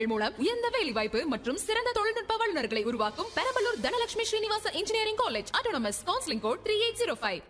மூலம் உயர்ந்த வேலை வாய்ப்பு மற்றும் சிறந்த தொழில்நுட்ப வல்லுநர்களை உருவாக்கும் Perambalur Dhanalakshmi Srinivasa engineering college autonomous counselling code three eight zero five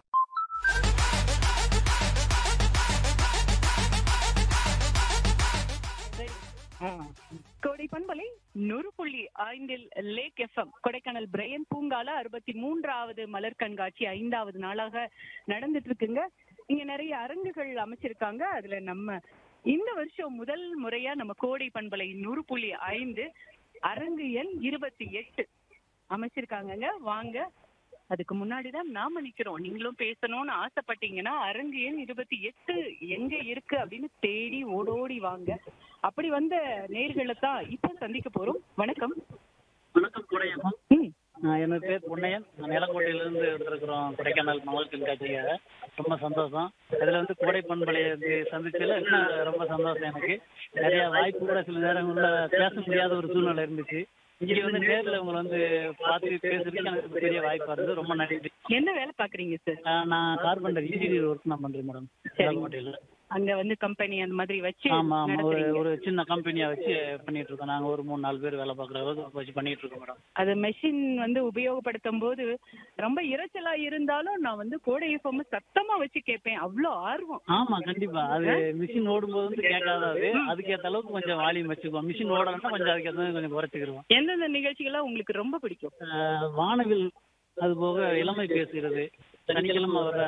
Kodai பண்பலை நூறு புள்ளி ஐந்தில் லேக் எஃப்எம் கொடைக்கானல் பிரையன் பூங்கால அறுபத்தி மூன்றாவது மலர் கண்காட்சி ஐந்தாவது நாளாக நடந்துட்டு இருக்குங்க இங்க நிறைய அரங்குகள் அமைச்சிருக்காங்க அதுல நம்ம இந்த வருஷம் முதல் முறையா நம்ம கோடை பண்பலை நூறு புள்ளி ஐந்து அரங்கு எண் இருபத்தி எட்டு அமைச்சிருக்காங்கங்க வாங்க அதுக்கு முன்னாடி தான் நாம நிக்கிறோம் நீங்களும் பேசணும்னு ஆசைப்பட்டீங்கன்னா அரங்கு எண் இருபத்தி எட்டு எங்க இருக்கு அப்படின்னு தேடி ஓடோடி வாங்க அப்படி வந்த நேர்களை தான் இப்போ சந்திக்க போறோம் வணக்கம் வணக்கம் குடையம்மா ம், என்னோட பேர் பொன்னையன் நான் நிலக்கோட்டையிலிருந்து வந்திருக்கிறோம் கொடைக்கானல் மகள் கண்காட்சியாக ரொம்ப சந்தோஷம் அதில் வந்து கோடை பண்பலையை வந்து சந்திச்சதுல இன்னும் ரொம்ப சந்தோஷம் எனக்கு நிறைய வாய்ப்பு கூட சில நேரங்கள்ல பேச முடியாத ஒரு சூழ்நிலை இருந்துச்சு இங்கே வந்து நேரில் உங்களை வந்து பார்த்து பேசுறதுக்கு எனக்கு பெரிய வாய்ப்பாக இருந்தது ரொம்ப நன்றி என்ன வேலை பாக்குறீங்க சார் ஆஹ் நான் கார்பெண்டர் இன்ஜினியர் ஒர்க் நான் பண்றேன் மேடம் நிலக்கோட்டையில் அங்க வந்து கம்பெனி அந்த மாதிரி வச்சு ஆமா ஆமா ஒரு நடத்துறீங்க ஒரு சின்ன கம்பெனியா வச்சு பண்ணிட்டு இருக்கோம் நாங்க ஒரு மூணு நாலு பேர் வேலை பார்க்குற அளவுக்கு வச்சு பண்ணிட்டு இருக்கோம் மேடம் அது மெஷின் வந்து உபயோகப்படுத்தும் போது ரொம்ப இரைச்சலா இருந்தாலும் நான் வந்து கோடை எஃப்எம் சத்தமா வச்சு கேட்பேன் அவ்வளோ ஆர்வம் ஆமா கண்டிப்பா அது மிஷின் ஓடும்போது வந்து கேட்காதாது அதுக்கேத்த அளவுக்கு கொஞ்சம் வால்யூம் வச்சுக்குவோம் மிஷின் ஓடணும்னா கொஞ்சம் அதுக்கேற்ற மாதிரி கொஞ்சம் குறைச்சிக்கிடுவோம் எந்தெந்த நிகழ்ச்சிகள்லாம் உங்களுக்கு ரொம்ப பிடிக்கும் ஆஹ் வானவில் அது போக இளமை பேசுகிறது சனிக்கிழமை வர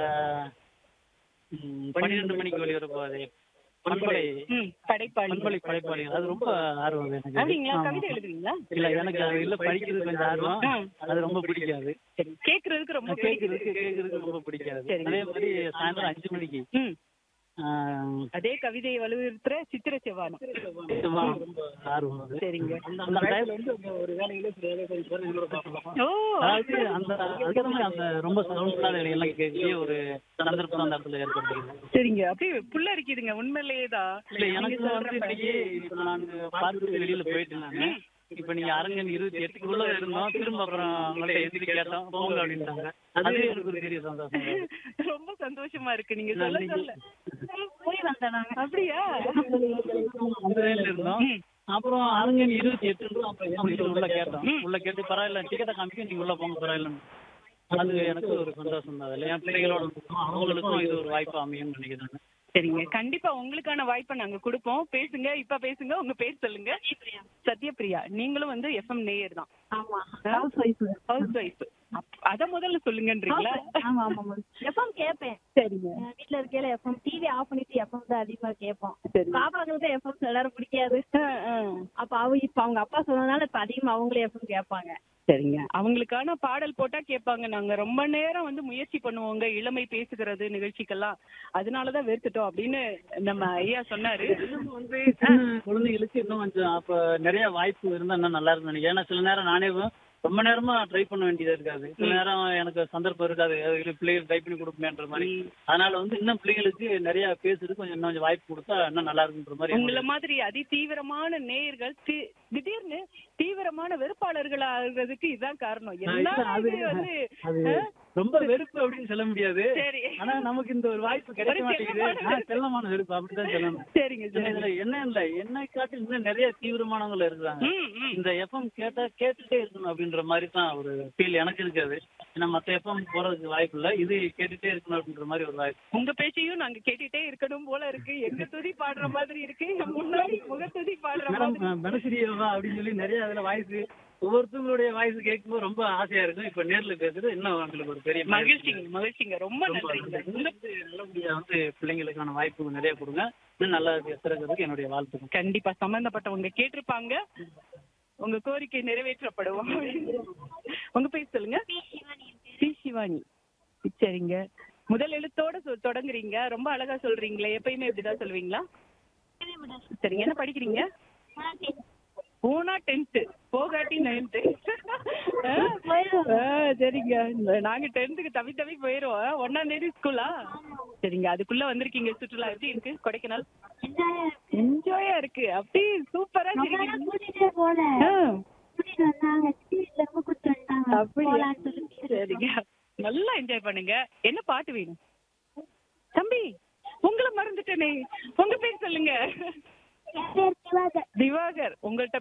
ம், பன்னிரெண்டு மணிக்கு வெளிவர போகுது பண்பலை ம், படைப்பாளி பண்பலை படைப்பாளிகள் அது ரொம்ப ஆர்வம் எனக்கு அப்படிங்களா ஆமா. கவிதை எழுதுவீங்களா இல்ல எனக்கு அது இல்ல படிக்கிறது கொஞ்சம் ஆர்வம் அது ரொம்ப பிடிக்காது சரி கேக்குறதுக்கு ரொம்ப பிடிக்கும் கேட்கறதுக்கு கேட்கறதுக்கு ரொம்ப பிடிக்காது சரி. அதே மாதிரி சாயந்தரம் அஞ்சு மணிக்கு ம் ஆஹ், அதே கவிதையை வலுவுறுத்துற சித்திர செவ்வானம் ரொம்ப ஆர்வம் அது. சரிங்க அந்த டைம்ல வந்து அந்த ஒரு வேலையில சில வேலை கொஞ்சம் பேர் எங்களோட பார்க்கலாம். ஓ அதாவது அந்த அதுக்கு மாதிரி அந்த ரொம்ப சவுண்ட் இல்லாத வேலையெல்லாம் கேட்கக்கூடிய ஒரு சந்தர்ப்பம் அந்த இடத்துல ஏற்படுத்துகிறது சரிங்க அப்படியே புள்ள இருக்குதுங்க உண்மையிலேயே தான் இல்ல எனக்கு வந்து இன்னைக்கு இப்ப நான் பார்த்துட்டு வெளியில போயிட்டு நானு இப்ப நீங்க அரங்கன் இருபத்தி எட்டுக்குள்ள இருந்தோம் திரும்ப அப்புறம் உங்கள்ட்ட எந்திரி கேட்டோம் போங்க அப்படின்ட்டாங்க அது எனக்கு ஒரு பெரிய சந்தோஷம் ரொம்ப சந்தோஷமா இருக்கு நீங்க சொல்ல நன்றி. சொல்ல போய் வந்தேன் நாங்க அப்படியா அந்த வேலையில இருந்தோம் அப்புறம் அரங்கன் இருபத்தி எட்டு அப்புறம் எந்திரிச்சு உள்ள கேட்டோம் உள்ள கேட்டு பரவாயில்ல டிக்கெட்டை காமிக்க நீங்க உள்ள போங்க பரவாயில்லன்னு அது எனக்கு ஒரு சந்தோஷம் தான் அதுல என் பிள்ளைகளோட இருக்கோம். அவங்களுக்கும் இது ஒரு வாய்ப்பு அமையும்னு நினைக்கிறேன் சரிங்க கண்டிப்பா உங்களுக்கான வாய்ப்பை நாங்க கொடுப்போம் பேசுங்க இப்ப பேசுங்க உங்க பேர் சொல்லுங்க சத்யபிரியா நீங்களும் வந்து எஃப்எம் நேயர் தான் ஆமா ஹவுஸ் ஒய்ஃப் ஹவுஸ் ஒய்ஃப் அத முதல்ல சொல்லுங்கன்றீங்களா ஆமா ஆமா ஆமா எஃப்எம் கேட்பேன் சரிங்க அஹ் வீட்ல இருக்கையில எஃப்எம் டிவி ஆஃப் பண்ணிட்டு எஃப்எம் தான் அதிகமா கேட்போம் சரி. பாப்பாங்களுக்கு எஃப்எம் எல்லாரும் பிடிக்காது ஆ, ஆ. அப்ப அவ இப்ப அவங்க அப்பா சொன்னதுனால இப்ப அதிகமா அவங்களே எஃப்எம் கேட்பாங்க சரிங்க அவங்களுக்கான பாடல் போட்டா கேட்பாங்க நாங்க ரொம்ப நேரம் வந்து முயற்சி பண்ணுவோங்க இளமை பேசுகிறது நிகழ்ச்சிக்கெல்லாம் அதனாலதான் வெறுத்துட்டோம் அப்படின்னு நம்ம ஐயா சொன்னாரு வந்து சின்ன குழந்தைகளுக்கு இன்னும் கொஞ்சம் அப்ப நிறைய வாய்ப்பு இருந்தா இன்னும் நல்லா இருக்கும் நினைக்கிறேன் ஏன்னா சில நேரம் நானே ரொம்ப நேரமா ட்ரை பண்ண வேண்டியதா இருக்காது சில நேரம் எனக்கு சந்தர்ப்பம் இருக்காது அது பிள்ளைகள் ட்ரை பண்ணி கொடுப்பேன்ற மாதிரி அதனால வந்து இன்னும் பிள்ளைகளுக்கு நிறைய பேசுறதுக்கு கொஞ்சம் இன்னும் கொஞ்சம் வாய்ப்பு கொடுத்தா இன்னும் நல்லா இருக்குன்ற மாதிரி உங்களை என்னோட- மாதிரி அதி தீவிரமான நேயர்கள் தி- திடீர்னு தீவிரமான வெறுப்பாளர்கள் ஆகுறதுக்கு இதுதான் காரணம் இல்ல, எல்லாரும் அது- இது வந்து அது ரொம்ப வெறுப்பு அப்படின்னு சொல்ல முடியாது சரி ஆனா நமக்கு இந்த ஒரு வாய்ப்பு கிடைக்க ஒரு மாட்டேங்குது செல்லமான ஆ, செல்லமான வெறுப்பு அப்படிதான் சொல்லணும் சரிங்க இதுல சரிங்க என்ன இல்ல என்ன காட்டி இன்னும் நிறைய தீவிரமானவங்க இருக்கிறாங்க ம், ம். இந்த எஃப்எம் கேட்டா கேட்டுட்டே இருக்கணும் அப்படின்ற மாதிரி தான் ஒரு ஃபீல் எனக்கு இருக்காது ஏன்னா மத்த எஃப்எம் போறதுக்கு வாய்ப்பு இல்ல இது கேட்டுட்டே இருக்கணும் அப்படின்ற மாதிரி ஒரு வாய்ப்பு உங்க பேச்சையும் நாங்க கேட்டுட்டே இருக்கணும் போல இருக்கு எங்க துதி பாடுற மாதிரி இருக்கு முன்னாடி முகத்துதி பாடுற மாதிரி மேடம் பெனசிரியவா அப்படின்னு சொல்லி நிறைய அதுல வாய்ஸ் ஒவ்வொருத்தவங்களுடைய வாய்ஸ் கேட்கும்போது ரொம்ப ஆசையா இருக்கும் இப்ப நேர்ல பேசுறது இன்னும் உங்களுக்கு ஒரு பெரிய மகிழ்ச்சிங்க மகிழ்ச்சிங்க ரொம்ப ரொம்ப நன்றிங்க உங்களுக்கு நல்லபடியா வந்து பிள்ளைங்களுக்கான வாய்ப்பு நிறைய கொடுங்க இன்னும் நல்லா திறக்கிறதுக்கு என்னுடைய வாழ்த்துக்கள் கண்டிப்பா சம்பந்தப்பட்டவங்க கேட்டிருப்பாங்க உங்க கோரிக்கை நிறைவேற்றப்படும் உங்க பேர் சொல்லுங்க சி சிவானி சரிங்க முதல் எழுத்தோட சொ- தொடங்குறீங்க ரொம்ப அழகா சொல்றீங்களே எப்பயுமே இப்படிதான் சொல்லுவீங்களா சரிங்க என்ன படிக்கிறீங்க போனா டென்த்து போகாட்டி நைன்த்து சரிங்க இந்த நாங்க டென்த்துக்கு தவி தவி போயிருவோம் ஒன்னாம் தேதி ஸ்கூலா சரிங்க அதுக்குள்ள வந்திருக்கீங்க சுற்றுலா எப்படி இருக்கு கொடைக்கானல் என்ஜாயா இருக்கு அப்படி சூப்பரா இருக்கீங்க கூட்டிட்டே போல ஆ, கூட்டிட்டு வந்தாங்க வீட்டுல இருந்து கூட்டிட்டு வந்துட்டாங்க அப்படியா போலான்னு சொல்லி சரிங்க நல்லா என்ஜாய் பண்ணுங்க என்ன பாட்டு வேணும் தம்பி உங்களை மறந்துட்டேனே உங்க பேர் சொல்லுங்க என் பேர் திவாகர் திவாகர் உங்கள்ட்ட